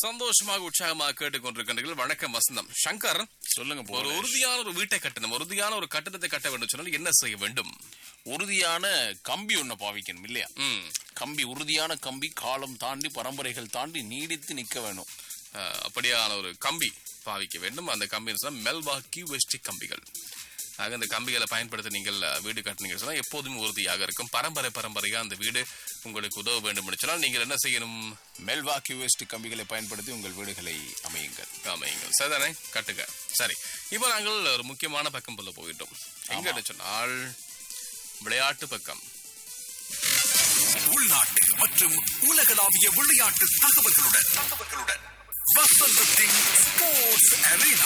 சந்தோஷமாக உற்சாகமாக கேட்டுக்கொண்டிருக்கின்றீர்கள் வணக்கம் வசந்தம் சங்கர் சொல்லுங்க ஒரு போல உறுதியான ஒரு வீட்டை கட்டணும் உறுதியான ஒரு கட்டடத்தை கட்ட வேண்டும் சொன்னால் என்ன செய்ய வேண்டும் உறுதியான கம்பி ஒண்ணு பாவிக்கணும் இல்லையா ம், கம்பி உறுதியான கம்பி காலம் தாண்டி பரம்பரைகள் தாண்டி நீடித்து நிக்க வேணும் அஹ், அப்படியான ஒரு கம்பி பாவிக்க வேண்டும் அந்த கம்பி மெல்வா கியூஎஸ்டி கம்பிகள் ஆக இந்த கம்பிகளை பயன்படுத்தி நீங்கள் அஹ், வீடு கட்டினீங்க சொன்னால் எப்போதும் உறுதியாக இருக்கும் பரம்பரை பரம்பரையா அந்த வீடு உங்களுக்கு உதவ வேண்டும் என்று சொன்னால் நீங்கள் என்ன செய்யணும் மெல்வா கியூஎஸ்டி கம்பிகளை பயன்படுத்தி உங்கள் வீடுகளை அமையுங்கள் அமையுங்கள் சரிதானே கட்டுங்க சரி இப்போ நாங்கள் ஒரு முக்கியமான பக்கம் போல போயிட்டோம் எங்க சொன்னால் விளையாட்டு பக்கம் உள்நாட்டு மற்றும் உலகளாவிய விளையாட்டு தகவல்களுடன் தகவல்களுடன் வசந்தத்தின் ஸ்போர்ட்ஸ் அரேனா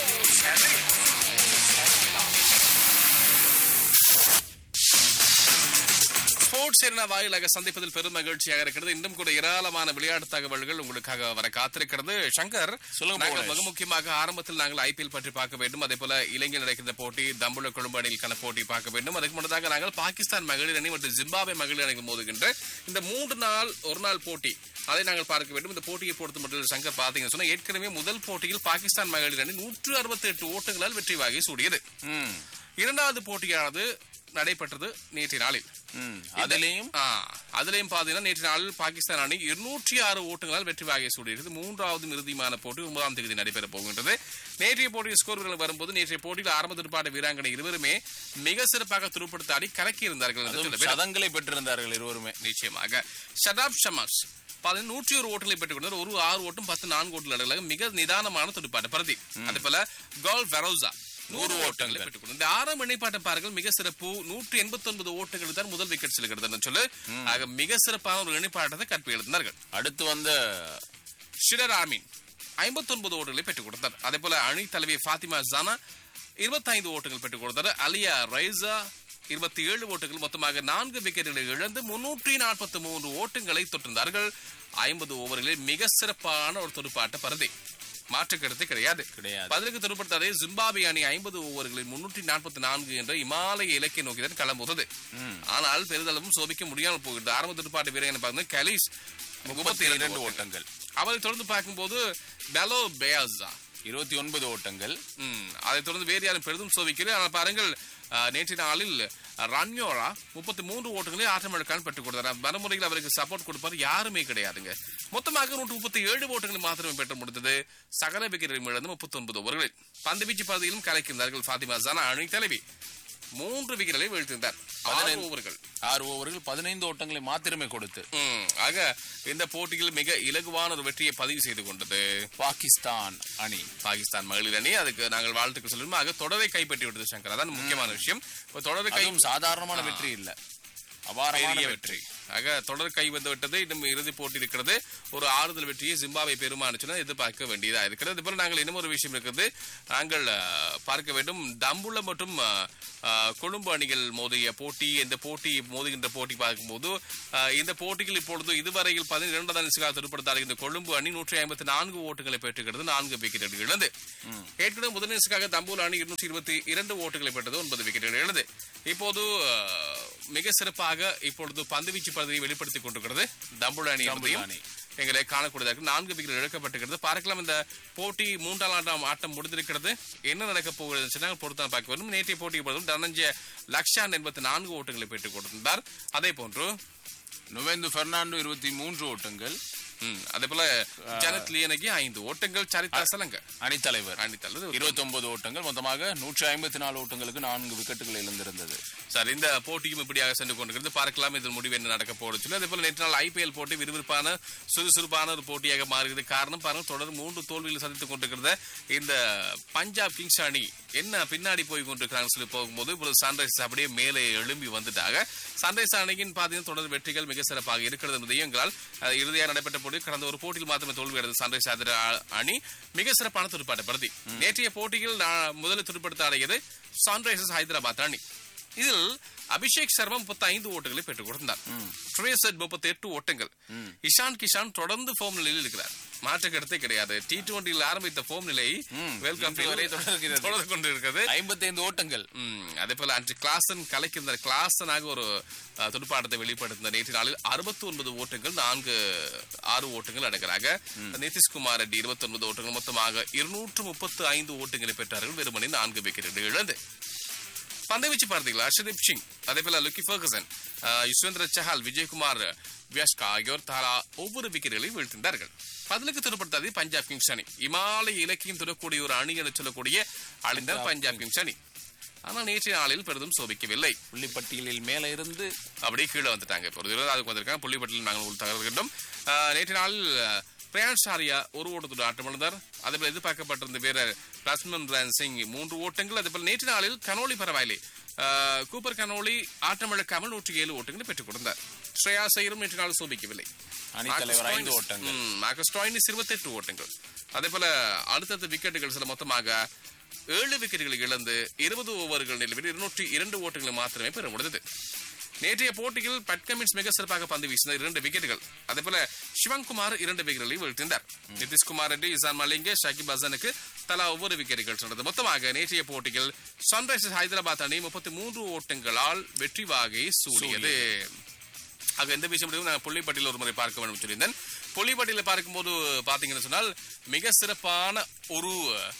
ஸ்போர்ட்ஸ் என வாயிலாக சந்திப்பதில் பெரும் மகிழ்ச்சியாக இருக்கிறது இன்னும் கூட ஏராளமான விளையாட்டு தகவல்கள் உங்களுக்காக வர காத்திருக்கிறது சங்கர் சொல்லுங்க, நாங்கள் புவனேஷ். மிக முக்கியமாக ஆரம்பத்தில் நாங்கள் ஐபிஎல் பற்றி பார்க்க வேண்டும் அதே போல இலங்கையில் நடக்கின்ற போட்டி தம்புள்ள குழும்பு அணிகளுக்கான போட்டி பார்க்க வேண்டும் அதுக்கு முன்னதாக நாங்கள் பாகிஸ்தான் மகளிர் அணி மற்றும் ஜிம்பாப்வே மகளிர் அணிக்கு மோதுகின்ற இந்த மூன்று நாள் ஒரு நாள் போட்டி அதை நாங்கள் பார்க்க வேண்டும் இந்த போட்டியை பொறுத்த மட்டும் சங்கர் பாத்தீங்கன்னு சொன்னா ஏற்கனவே முதல் போட்டியில் பாகிஸ்தான் மகளிர் அணி நூற்று அறுபத்தி எட்டு ஓட்டுகளால் வெற்றி வாகி சூடியது ம், இரண்டாவது போட்டியானது நடைபெற்றது நேற்றைய நாளில் ம். அதுலயும் ஆ, அதுலயும் பாத்தீங்கன்னா நேற்று நாளில் பாகிஸ்தான் அணி இருநூற்றி ஆறு ஓட்டுகளால் வெற்றி வாகை சூடியிருக்கிறது மூன்றாவது இறுதியான போட்டி ஒன்பதாம் தேதி நடைபெற போகின்றது நேற்றைய போட்டியில் ஸ்கோர்கள் வரும்போது நேற்றைய போட்டியில் ஆரம்ப துடுப்பாட்ட வீராங்கனை இருவருமே மிக சிறப்பாக துடுப்படுத்த ஆடி கலக்கி இருந்தார்கள் என்று அதுவும் சொல்ல வேண்டும். சதங்களை பெற்றிருந்தார்கள் இருவருமே நிச்சயமாக ஷடாப் ஷமாஸ் பதினூற்றி நூற்றி ஒரு ஓட்டுகளை பெற்றுக் கொண்டார் ஒரு ஆறு ஓட்டும் பத்து நான்கு ஓட்டுகள் அடங்கலாக மிக நிதானமான துடுப்பாட்ட பிரதி அதே போல கோல் வெரோசா நூறு ஓட்டங்களை பெற்றுக் கொண்டார். இந்த ஆறாம் இணைப்பாட்ட பாருங்கள் மிக சிறப்பு நூற்றி எண்பத்தி ஒன்பது ஓட்டுகள் தான் முதல் விக்கெட் செல்கிறது என்று சொல்லு ஆக மிக சிறப்பான ஒரு இணைப்பாட்டத்தை கற்பி எழுதினார்கள் அடுத்து வந்த ஷிடர் ஆமீன் ஐம்பத்தி ஒன்பது ஓட்டுகளை பெற்றுக் கொடுத்தார் அதே போல அணி தலைவி ஃபாத்திமா ஜானா இருபத்தைந்து ஓட்டுகள் பெற்றுக் கொடுத்தார் அலியா ரைசா இருபத்தி ஏழு ஓட்டுகள் மொத்தமாக நான்கு விக்கெட்டுகளை இழந்து முன்னூற்றி நாற்பத்தி மூன்று ஓட்டுகளை தொட்டிருந்தார்கள் ஐம்பது ஓவர்களில் மிக சிறப்பான ஒரு துடுப்பாட்ட பரதி மாற்று கருத்து கிடையாது கிடையாது. பதிலுக்கு துடுப்படுத்தாதே ஜிம்பாபே அணி ஐம்பது ஓவர்களில் முன்னூற்றி நாற்பத்தி நான்கு என்ற இமாலய இலக்கை நோக்கி தான் களம்புகிறது ஆனால் பெரிதளவும் சோபிக்க முடியாமல் போகிறது ஆரம்ப துடுப்பாட்ட வீரர்கள் பார்த்தீங்கன்னா கலீஸ் முப்பத்தி இரண்டு இரண்டு ஓட்டங்கள் ஓட்டங்கள் அவரை தொடர்ந்து பார்க்கும்போது பெலோ பேயாஸா இருபத்தி ஒன்பது ஓட்டங்கள் ம், அதைத் தொடர்ந்து வேறு யாரும் பெரிதும் சோதிக்கல ஆனால் பாருங்கள் அஹ், நேற்றைய நாளில் ரன்யோரா முப்பத்தி மூன்று ஓட்டுகளை ஆற்றமிழக்கான் பெற்றுக் கொடுத்தார் வனமுறையில் அவருக்கு சப்போர்ட் கொடுப்பார் யாருமே கிடையாதுங்க மொத்தமாக நூற்று முப்பத்தி ஏழு ஓட்டுகளை மாத்திரமே பெற்று முடித்தது சகல விக்கெட்டையும் இழந்து முப்பத்தி ஒன்பது ஓவர்களில் பந்து வீச்சு பகுதியிலும் கலைக்கின்றார்கள் ஃபாத்திமா ஜானா அணி தலைவி மூன்று விக்கெட்டுகளை வீழ்த்திருந்தார் ஆறு ஓவர்கள் ஆறு ஓவர்கள் பதினைந்து ஓட்டங்களை மாத்திரமே கொடுத்து ம், ஆக இந்த போட்டியில் மிக இலகுவான ஒரு வெற்றியை பதிவு செய்து கொண்டது பாகிஸ்தான் அணி பாகிஸ்தான் மகளிர் அணி அதுக்கு நாங்கள் வாழ்த்துக்கள் சொல்லணும் ஆக தொடரை கைப்பற்றி விட்டது சங்கர் அதான் முக்கியமான விஷயம் இப்போ தொடரை கை அதுவும் சாதாரணமான வெற்றி இல்ல அபாரமான பெரிய வெற்றி வெற்றி ஆக தொடர் கை வந்து விட்டது இன்னும் இறுதி போட்டி இருக்கிறது ஒரு ஆறுதல் வெற்றியை ஜிம்பாவை பெருமானுச்சுன்னா எதிர்பார்க்க வேண்டியதா இருக்கிறது இது போல நாங்கள் இன்னும் ஒரு விஷயம் இருக்குது நாங்கள் அஹ், பார்க்க வேண்டும் தம்புள்ள மற்றும் அஹ், அஹ், கொழும்பு அணிகள் மோதிய போட்டி இந்த போட்டி மோதுகின்ற போட்டி பார்க்கும்போது அஹ், இந்த போட்டியில் இப்பொழுது இதுவரையில் பதினிரண்டாம் நிமிஷம் துடுப்படுத்தார் இந்த கொழும்பு அணி நூற்றி ஐம்பத்தி நான்கு ஓட்டுகளை பெற்றுகிறது நான்கு விக்கெட்டுகள் இழந்து ஏற்கனவே முதல் நிமிஷத்துக்காக தம்பூர் அணி இருநூற்றி இருபத்தி இரண்டு ஓட்டுகளை பெற்றது ஒன்பது விக்கெட்டுகள் இழந்து இப்போது அஹ், மிக சிறப்பாக இப்பொழுது பந்துவீச்சு பகுதியை வெளிப்படுத்திக் கொண்டிருக்கிறது தம்புள் அணி தம்புள் என்பதையும் அணி. எங்களை காணக்கூடியதாக இருக்கு. நான்கு விக்கெட் இழக்கப்பட்டிருக்கிறது பார்க்கலாம் இந்த போட்டி மூன்றாம் ஆட்டம் ஆட்டம் முடிந்திருக்கிறது என்ன நடக்க போகிறது சொன்னால் பொறுத்தான் பார்க்க வேண்டும் நேற்றைய போட்டியை பொறுத்தும் தனஞ்சய லக்ஷான் எண்பத்தி நான்கு ஓட்டுகளை பெற்றுக் கொடுத்திருந்தார் அதே போன்று நுவேந்து பெர்னாண்டோ இருபத்தி மூன்று ஓட்டங்கள் ம், அதே போல ஜனத் லியனகி ஐந்து ஓட்டங்கள் சரிதா சலங்க அணித்தலைவர் அணித்தல்லது இருபத்தி ஒன்பது ஓட்டங்கள் மொத்தமாக நூற்றி ஐம்பத்தி நாலு ஓட்டங்களுக்கு நான்கு விக்கெட்டுகள் இழந்திருந்தது சார் இந்த போட்டியும் இப்படியாக சென்று கொண்டிருக்கிறது பார்க்கலாம் இதில் முடிவு என்ன நடக்க போறது சொல்லி அதே போல நேற்று நாள் ஐபிஎல் போட்டி விறுவிறுப்பான சுறுசுறுப்பான ஒரு போட்டியாக மாறுகிறது காரணம் பாருங்க தொடர் மூன்று தோல்வியில் சந்தித்துக் கொண்டிருக்கிறத இந்த பஞ்சாப் கிங்ஸ் அணி என்ன பின்னாடி போய் கொண்டிருக்கிறாங்க சொல்லி போகும்போது இப்பொழுது சன்ரைஸ் அப்படியே மேலே எழும்பி வந்துட்டாங்க சன்ரைஸ் அணியின் பாத்தீங்கன்னா தொடர் வெற்றிகள் மிக சிறப்பாக இருக்கிறது என்பதையும் எங்களால் அஹ், இறுதியாக நடைபெற்ற போட்டி கடந்த ஒரு போட்டியில் மாத்திரமே தோல்வி அடைந்தது சன்ரைஸ் ஆதிர அணி மிக சிறப்பான துடுப்பாட்ட பிரதி நேற்றைய போட்டியில் நான் முதலில் துடுப்படுத்த ஆடியது சன்ரைசர்ஸ் ஹைதராபாத் அணி இதில் அபிஷேக் சர்மா முப்பத்தி ஐந்து ஓட்டுகளை பெற்றுக் கொடுத்தார் ட்ரேசட் முப்பத்தி எட்டு ஓட்டங்கள் இஷான் கிஷான் தொடர்ந்து ஃபார்ம் நிலையில் இருக்கிறார் மாற்று கருத்தே கிடையாது டி டுவெண்டியில் ஆரம்பித்த போம் நிலை ம், வேர்ல்ட் இன்று வரை தொடர்கிறது. தொடர்ந்து கொண்டிருக்கிறது ஐம்பத்தைந்து ஓட்டங்கள் ம், அதே போல அன்று கிளாசன் கலைக்கின்ற கிளாசனாக ஒரு அஹ், துடுப்பாட்டத்தை வெளிப்படுத்தின நேற்று நாளில் அறுபத்தி ஒன்பது ஓட்டங்கள் நான்கு ஆறு ஓட்டங்கள் அடங்கலாக நிதிஷ்குமார் ரெட்டி இருபத்தி ஒன்பது ஓட்டங்கள் மொத்தமாக இருநூற்று முப்பத்து ஐந்து ஓட்டங்களை பெற்றார்கள் வெறுமனே நான்கு விக்கெட்டுகள் இழந்து பந்தை வச்சு பார்த்தீங்களா அர்ஷதீப் சிங் அதே போல லுக்கி ஃபர்கசன் அஹ், யுஸ்வேந்திர சஹால் விஜயகுமார் வியாஸ்கா ஆகியோர் தலா ஒவ்வொரு விக்கெட்டுகளையும் வீழ்த்தினார்கள் பதிலுக்கு துடுப்படுத்தாது பஞ்சாப் கிங்ஸ் அணி இமாலய இலக்கியம் தொடரக்கூடிய ஒரு அணி என சொல்லக்கூடிய அழிந்த பஞ்சாப் கிங்ஸ் அணி ஆனால் நேற்றைய நாளில் பெரிதும் சோபிக்கவில்லை புள்ளிப்பட்டியலில் மேல இருந்து அப்படியே கீழே வந்துட்டாங்க இப்போ ஒரு இருபதாவது வந்திருக்காங்க புள்ளிப்பட்டியில் நாங்கள் உங்களுக்கு தகவல்கிட்டோம் நேற்று நாளில் அஹ், பிரயான் சாரியா ஒரு ஓட்டத்தோடு ஆட்டமிழந்தார் அதே போல எதிர்பார்க்கப்பட்டிருந்த வீரர் லட்சுமன் ரன் சிங் மூன்று ஓட்டங்கள் அதே போல நேற்று நாளில் கனோலி பரவாயில்லை அஹ், கூப்பர் கனோலி ஆட்டமிழக்காமல் நூற்றி ஏழு ஓட்டங்களை பெற்றுக் கொடுத்தார் ஸ்ரேயா சைரும் நேற்று நாள் சோபிக்கவில்லை அணித்தலைவர் ஐந்து ஓட்டங்கள் மார்க்கஸ் டாயினிஸ் இருபத்தெட்டு ஓட்டங்கள் அதே போல அடுத்தடுத்த விக்கெட்டுகள் சில மொத்தமாக ஏழு விக்கெட்டுகளை இழந்து இருபது ஓவர்கள் நிலவில் இருநூற்றி இரண்டு ஓட்டங்களை மாத்திரமே பெற முடிந்தது நேற்றைய போட்டியில் பட் கமின்ஸ் மிக சிறப்பாக பந்து வீசின இரண்டு விக்கெட்டுகள் அதே போல சிவன்குமார் இரண்டு விக்கெட்டுகளை வீழ்த்தினார் நிதிஷ்குமார் ரெட்டி இசான் மலிங்க ஷகிப் ஹசனுக்கு தலா ஒவ்வொரு விக்கெட்டுகள் சொன்னது மொத்தமாக நேற்றைய போட்டியில் சன்ரைசர்ஸ் ஹைதராபாத் அணி முப்பத்தி மூன்று ஓட்டங்களால் வெற்றி வாகை சூடியது ஆக எந்த விஷயம் முடியும் நான் புள்ளிப்பட்டியில் ஒரு முறை பார்க்க வேண்டும் சொல்லியிருந்தேன் புள்ளிப்பட்டியில் பார்க்கும்போது பார்த்தீங்கன்னு சொன்னால் மிக சிறப்பான ஒரு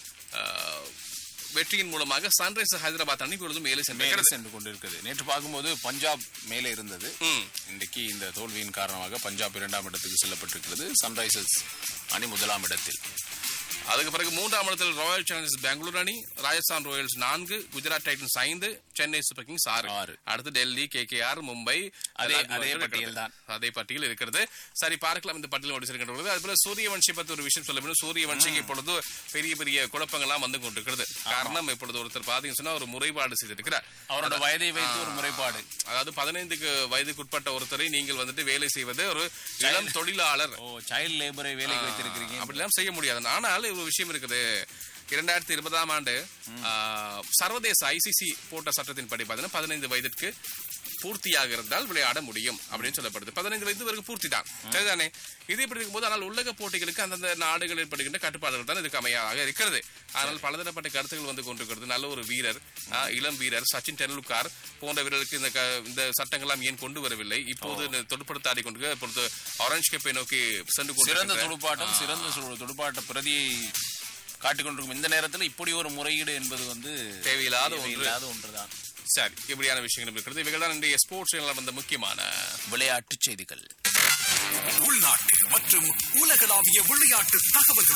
அஹ், வெற்றியின் மூலமாக சன்ரைசர்ஸ் ஹைதராபாத் அணி இப்பொழுது மேலே மேலே சென்றிருக்கிறது சென்று கொண்டிருக்கிறது நேற்று பார்க்கும்போது பஞ்சாப் மேலே இருந்தது ம். இன்றைக்கு இந்த தோல்வியின் காரணமாக பஞ்சாப் இரண்டாம் இடத்துக்கு செல்லப்பட்டிருக்கிறது சன்ரைசர்ஸ் அணி முதலாம் இடத்தில் அதுக்கு பிறகு மூன்றாம் இடத்தில் ராயல் சேலஞ்சர்ஸ் பெங்களூர் அணி ராஜஸ்தான் ராயல்ஸ் நான்கு குஜராத் டைட்டன்ஸ் ஐந்து சென்னை சூப்பர் கிங்ஸ் ஆறு ஆறு. அடுத்து டெல்லி கேகேஆர் மும்பை அதே- எல்லா அதே இருக்கிறது. பட்டியல் தான். அதே பட்டியல் இருக்கிறது சரி பார்க்கலாம் இந்த பட்டியல் முடிச்சிருக்கின்றது அது போல சூரியவன்ஷி பத்தி ஒரு விஷயம் சொல்ல வேண்டும் சூரியவன்ஷிக்கு இப்பொழுது பெரிய பெரிய குழப்பங்கள்லாம் வந்து கொண்டிருக்கிறது காரணம் இப்பொழுது ஒருத்தர் பாத்தீங்கன்னு சொன்னா ஒரு முறைப்பாடு செய்திருக்கிறார் அவரோட வயதை வைத்து ஒரு முறைப்பாடு அதாவது பதினைந்துக்கு வயதுக்குட்பட்ட ஒருத்தரை நீங்கள் வந்துட்டு வேலை செய்வது ஒரு இளம் தொழிலாளர் ஓ சைல்ட் லேபரை வேலைக்கு வைத்திருக்கிறீங்க அப்படிலாம் செய்ய முடியாது ஆனால் ஒரு விஷயம் இருக்குது இரண்டாயிரத்தி இருபதாம் ஆண்டு ஆ, சர்வதேச ஐசிசி போட்ட சட்டத்தின்படி பார்த்தீங்கன்னா பதினைந்து வயதிற்கு பூர்த்தியாக இருந்தால் விளையாட முடியும் அப்படின்னு சொல்லப்படுது பதினைந்து வயது வரைக்கும் பூர்த்தி தான் சரிதானே இது இப்படி இருக்கும்போது ஆனால் உலக போட்டிகளுக்கு அந்தந்த நாடுகளில் ஏற்படுகின்ற கட்டுப்பாடுகள் தான் இதுக்கு அமையாக இருக்கிறது ஆனால் பலதரப்பட்ட கருத்துக்கள் வந்து கொண்டிருக்கிறது நல்ல ஒரு வீரர் ஆ, இளம் வீரர் சச்சின் டெண்டுல்கர் போன்ற வீரர்களுக்கு இந்த க- இந்த சட்டங்கள்லாம் ஏன் கொண்டு வரவில்லை இப்போது இந்த தொடுப்படுத்த ஆடி கொண்டு இப்பொழுது ஆரஞ்சு கப்பை நோக்கி சென்று சிறந்த கொண்டிருக்கின்ற- துடுப்பாட்டம் சிறந்த சு- துடுப்பாட்ட பிரதியை காட்டிக் கொண்டிருக்கும் இந்த நேரத்தில் இப்படி ஒரு முறையீடு என்பது வந்து தேவையில்லாத ஒன்று. தேவையில்லாத ஒன்றுதான் சரி இப்படியான விஷயங்கள் இருக்கிறது இவைகள் தான் இன்றைய ஸ்போர்ட்ஸ் வந்த முக்கியமான விளையாட்டுச் செய்திகள் உள்நாட்டு மற்றும் உலகளாவிய விளையாட்டு தகவல்களுடன்